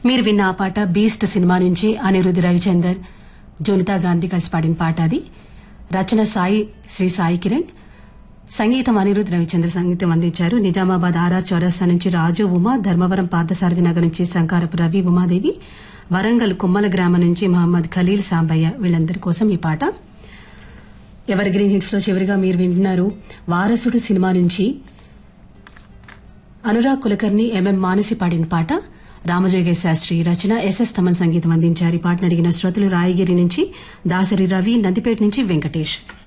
మీరు విన్న ఆ పాట బీస్ట్ సినిమా నుంచి అనిరుద్ధి రవిచందర్ జోనితా గాంధీ కలిసి పాడిన పాట అది రచన సాయి శ్రీ సాయి కిరణ్ సంగీతం అనిరుద్ధ్ రవిచంద్ర సంగీతం అందించారు నిజామాబాద్ ఆర్ఆర్ చౌరస్తా నుంచి రాజు ఉమా ధర్మవరం పార్థసారథి నగర్ నుంచి శంకారపు రవి ఉమాదేవి వరంగల్ కుమ్మల గ్రామం నుంచి మహమ్మద్ ఖలీల్ సాంబయ్య వీళ్ళందరి కోసం ఈ పాట ఎవరి గ్రీన్ హిట్స్ లో చివరిగా మీరు వింటున్నారు వారసుడు సినిమా నుంచి అనురాగ్ కులకర్ణి ఎంఎం మానసి పాడిన పాట రామజోగ శాస్త్రి రచన ఎస్ఎస్ తమన్ సంగీతం అందించారు ఈ పాటను అడిగిన శ్రోతలు రాయగిరి నుంచి దాసరి రవి నందిపేట నుంచి వెంకటేష్